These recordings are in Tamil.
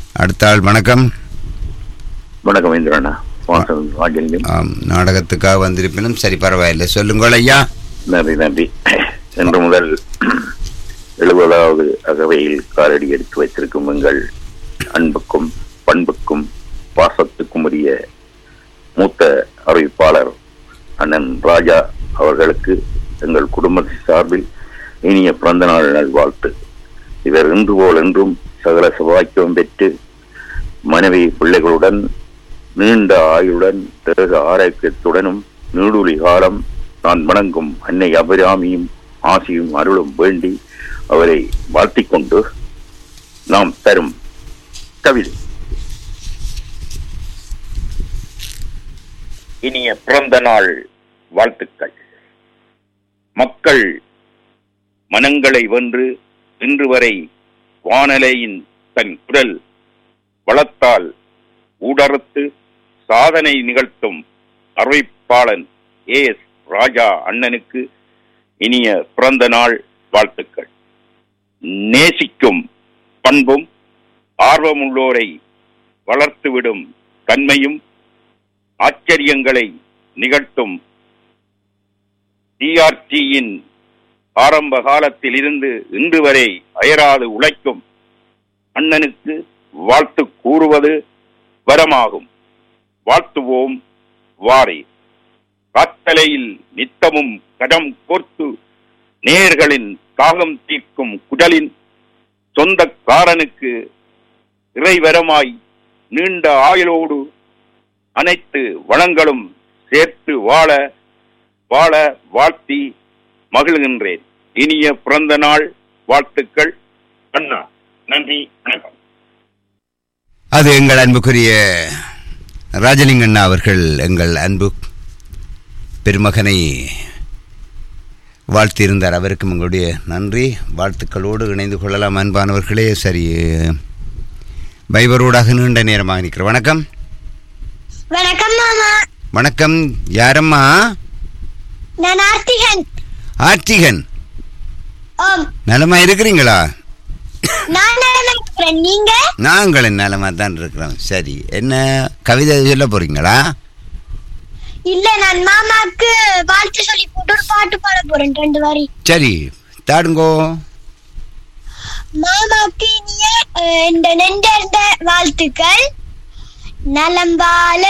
அடுத்த ஆள் வணக்கம் வணக்கம் இந்திரண்ணா வாசன் ராஜலிங்கம் ஆம், நாடகத்துக்காக வந்திருப்பினும் சரி பரவாயில்லை சொல்லுங்கள் ஐயா நன்றி நன்றி இன்று முதல் எழுபதாவது அகவையில் காலடி எடுத்து வைத்திருக்கும் எங்கள் அன்புக்கும் பண்புக்கும் பாசத்துக்கும் உரிய மூத்த அறிவிப்பாளர் அண்ணன் ராஜா அவர்களுக்கு எங்கள் குடும்பத்தின் சார்பில் இனிய பிறந்த நாள் நல்வாழ்த்து இவர் இன்று போல் என்றும் சகல சபாக்கியம் பெற்று மனைவி பிள்ளைகளுடன் நீண்ட ஆயுளுடன் தேக ஆரோக்கியத்துடனும் நீடுழி காலம் நான் வணங்கும் அன்னை அபிராமியும் ஆசியும் அருளும் வேண்டி அவரை வாழ்த்திக் கொண்டு நாம் தரும் கவிதை இனிய பிறந்த நாள் வாழ்த்துக்கள் மக்கள் மனங்களை வென்று இன்று வரை வானலையின் தன் குரல் வளத்தால் ஊடறுத்து சாதனை நிகழ்த்தும் அறிவிப்பாளன் ஏ எஸ் ராஜா அண்ணனுக்கு இனிய பிறந்த நாள் வாழ்த்துக்கள் நேசிக்கும் பண்பும் ஆர்வமுள்ளோரை வளர்த்துவிடும் தன்மையும் ஆச்சரியங்களை நிகழ்த்தும் டிஆர்டியின் ஆரம்ப காலத்தில் இருந்து இன்று வரை அயராது உழைக்கும் அண்ணனுக்கு வாழ்த்து கூறுவது வரமாகும் வாழ்த்துவோம் வாரே காத்தலையில் நித்தமும் கடம் கோர்த்து நேர்களின் தாகம் தீர்க்கும் குடலின் சொந்தக்காரனுக்கு இறைவரமாய் நீண்ட ஆயுளோடு அனைத்து வளங்களும் சேர்த்து வாழ வாழ வாழ்த்தி மகிழ்கின்றேன் இனிய பிறந்த நாள் வாழ்த்துக்கள் அண்ணா நன்றி வணக்கம் அது எங்கள் அன்புக்குரிய ராஜலிங்கண்ணா அவர்கள் எங்கள் அன்பு பெருமகனை வாழ்த்தியிருந்தார் அவருக்கும் எங்களுடைய நன்றி வாழ்த்துக்களோடு இணைந்து கொள்ளலாம் அன்பானவர்களே சரி பைபரோடாக நீண்ட நேரமாக நிற்கிற வணக்கம் வணக்கம் மாமா வணக்கம் யாரம்மா நான் ஆர்த்திகன் ஆர்த்திகன் ஆம் நலமா இருக்கிறீங்களா நான் நல்லா இருக்கிறேன் நீங்க நாங்கள் நலமா தான் இருக்கிறோம் சரி என்ன கவிதை சொல்ல போறீங்களா இல்ல நான் மாமாக்கு வாழ்த்து சொல்லி போட்டு ஒரு பாட்டு பாட போறேன் ரெண்டு வரி சரி தாடுங்கோ மாமாவுக்கு இனிய அஹ், இந்த நெண்டர்ந்த வாழ்த்துக்கள் நலம் வாழ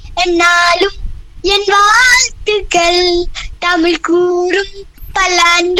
என்னாலும் என் வாழ்த்துக்கள் தமிழ் கூறும் பல்லாண்டு